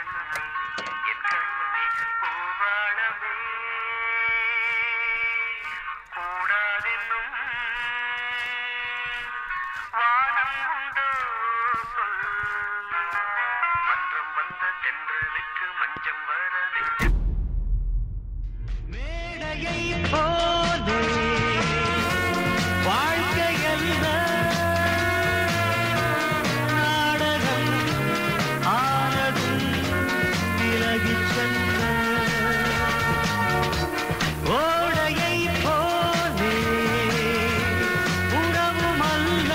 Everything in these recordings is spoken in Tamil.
என் கண்ணே பூவாளமே கூடாதென்னும் வானம் உண்டோ சொல் மன்றம் வந்த தென்றலுக்கு மஞ்சம் வர நெஞ்சம் மேடையை போலே வாழ்க்கையல்ல நாடகம் ஆனதும் விலகிச் சென்ற ஓடையை போலே உணவும் அல்ல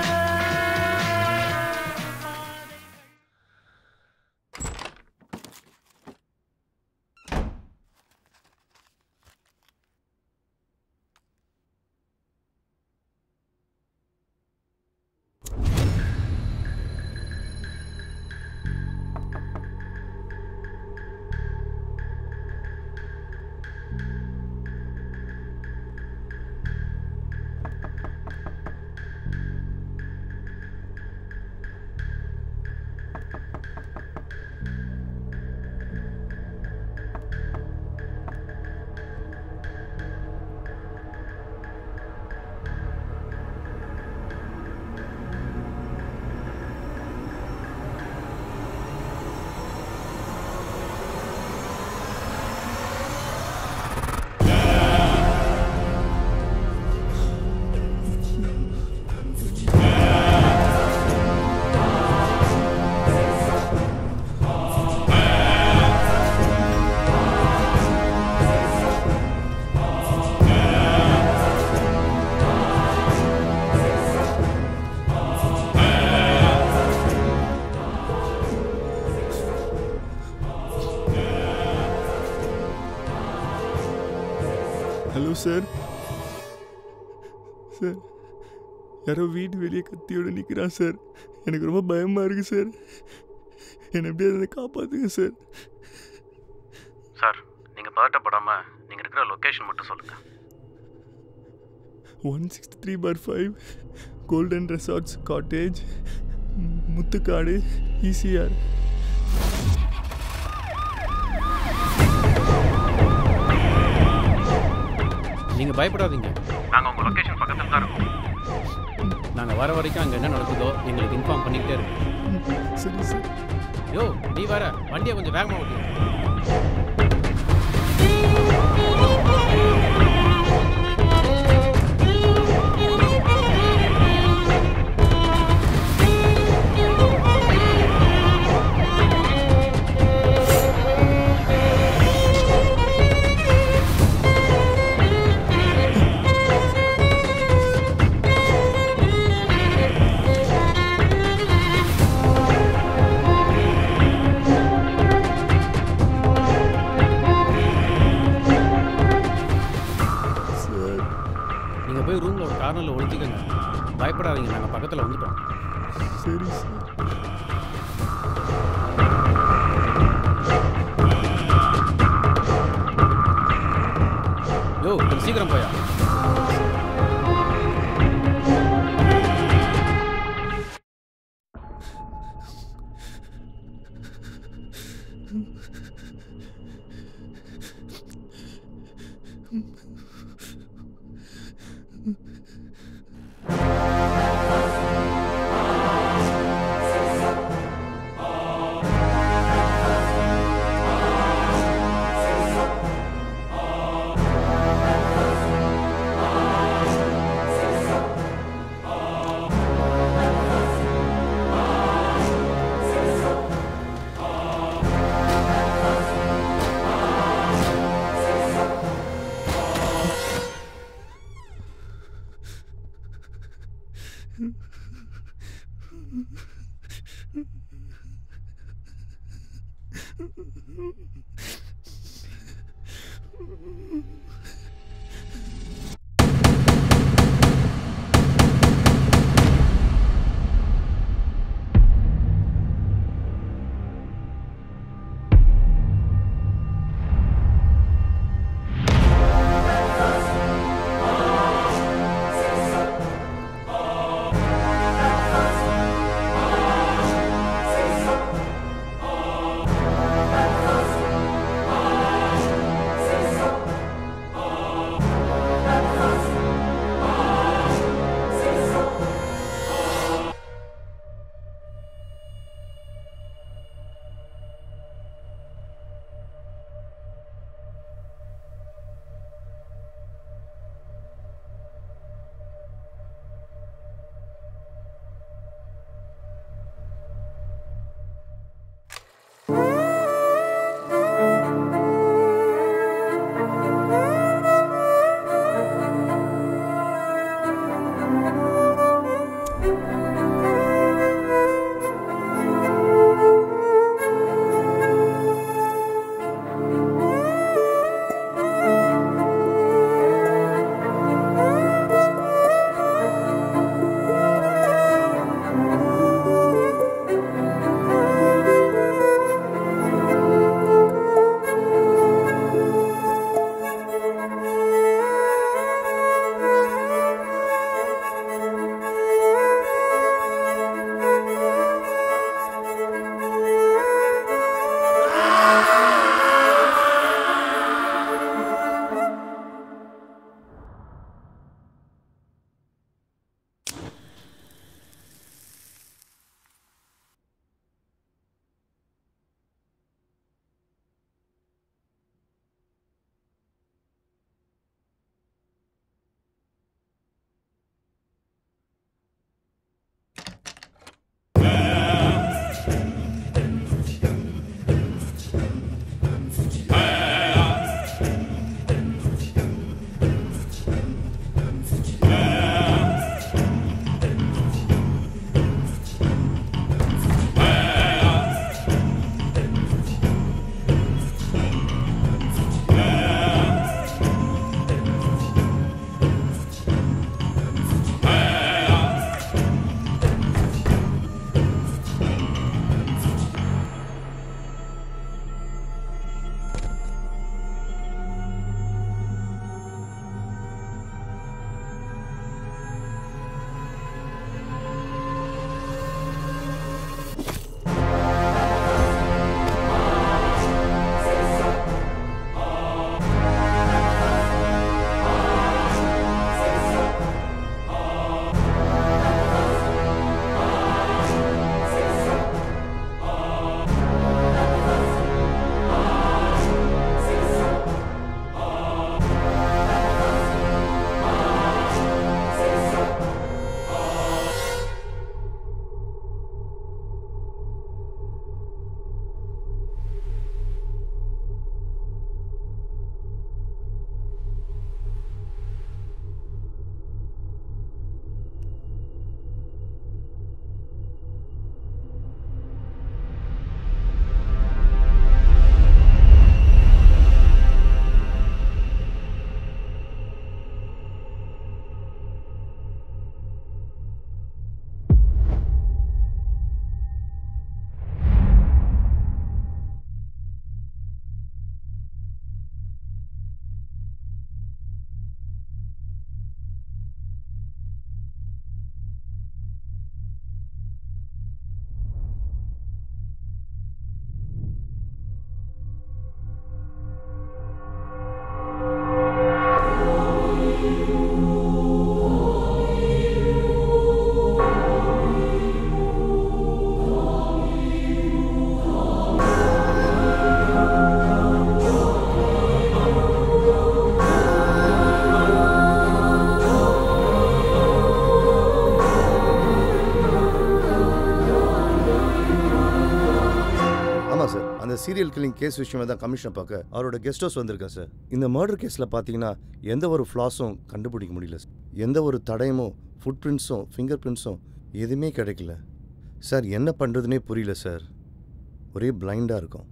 ஹலோ சார் சார் யாரோ வீட்டு வெளியே கத்தியோட நிற்கிறான் சார் எனக்கு ரொம்ப பயமாக இருக்குது சார் என்னை எப்படியாவது அதை காப்பாற்றுங்க சார் சார் நீங்கள் பதட்டப்படாமல் நீங்கள் இருக்கிற லொக்கேஷன் மட்டும் சொல்லுங்கள் one sixty three bar five golden resorts cottage Muthukadu ECR நீங்கள் பயப்படாதீங்க நாங்கள் உங்கள் லொக்கேஷன் பக்கத்தில் தான் இருக்கோம் நாங்கள் வர வரைக்கும் அங்கே என்ன நடக்குதோ எங்களுக்கு இன்ஃபார்ம் பண்ணிக்கிட்டே இருக்கோம் சரி சார் யோ நீ வர வண்டியை கொஞ்சம் வேகமாக ஓட்டி சார் நீங்கள் போய் ரூமில் ஒரு கார்னரில் ஒழிச்சிக்கங்க பயப்படாதீங்க நாங்கள் பக்கத்தில் வந்துட்டோம் சரி சார் யோ கொஞ்சம் சீக்கிரம் போயா சார் சீரியல் கில்லிங் கேஸ் விஷயமா தான் கமிஷனை பார்க்க அவரோட கெஸ்ட் ஹவுஸ் வந்திருக்கேன் சார் இந்த மர்டர் கேஸில் பார்த்தீங்கன்னா எந்த ஒரு ஃப்ளாஸும் கண்டுபிடிக்க முடியல சார் எந்த ஒரு தடயமும் ஃபுட் பிரிண்ட்ஸும் ஃபிங்கர் பிரிண்ட்ஸும் எதுவுமே கிடைக்கல சார் என்ன பண்ணுறதுனே புரியல சார் ஒரே பிளைண்டாக இருக்கும்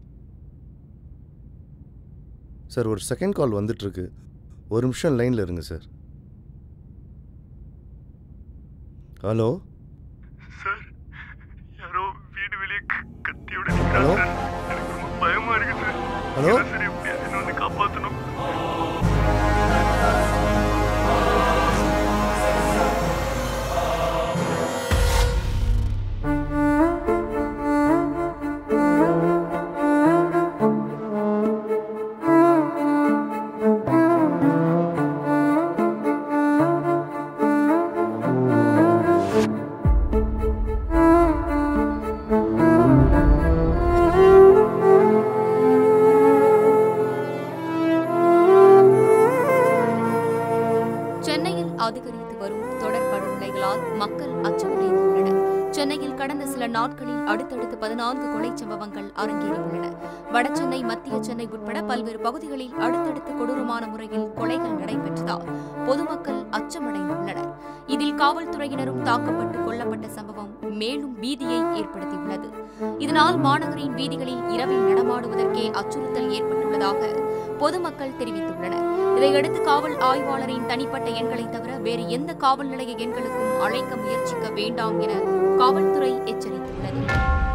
சார் ஒரு செகண்ட் கால் வந்துட்டுருக்கு ஒரு நிமிஷம் லைனில் இருங்க சார் ஹலோ சார் யாரோ வீடு வெளியே க- கத்தியோட ஹலோ? நிக்கிறாங்க சார் எனக்கு ரொம்ப பயமா இருக்கு சார் ஹலோ? என்ன சார் எப்படியாவது என்ன வந்து காப்பாற்றணும் சென்னையில் அதிகரித்து வரும் தொடர் படுகொலைகளால் மக்கள் அச்சமடைந்துள்ளனர் சென்னையில் கடந்த சில நாட்களில் அடுத்தடுத்து பதினான்கு கொலைச் சம்பவங்கள் அரங்கேறியுள்ளன வடசென்னை மத்திய சென்னை உட்பட பல்வேறு பகுதிகளில் அடுத்தடுத்து கொடூரமான முறையில் கொலைகள் நடைபெற்றதால் பொதுமக்கள் அச்சமடைந்துள்ளனர் இதில் காவல்துறையினரும் தாக்கப்பட்டு கொல்லப்பட்ட சம்பவம் மேலும் பீதியை ஏற்படுத்தியுள்ளது இதனால் மாநகரின் வீதிகளில் இரவில் நடமாடுவதற்கே அச்சுறுத்தல் ஏற்பட்டுள்ளதாக பொதுமக்கள் தெரிவித்துள்ளனர் இதையடுத்து காவல் ஆய்வாளரின் தனிப்பட்ட எண்களை தவிர வேறு எந்த காவல் நிலைய எண்களுக்கும் அழைக்க முயற்சிக்க வேண்டாம் என காவல்துறை எச்சரித்துள்ளது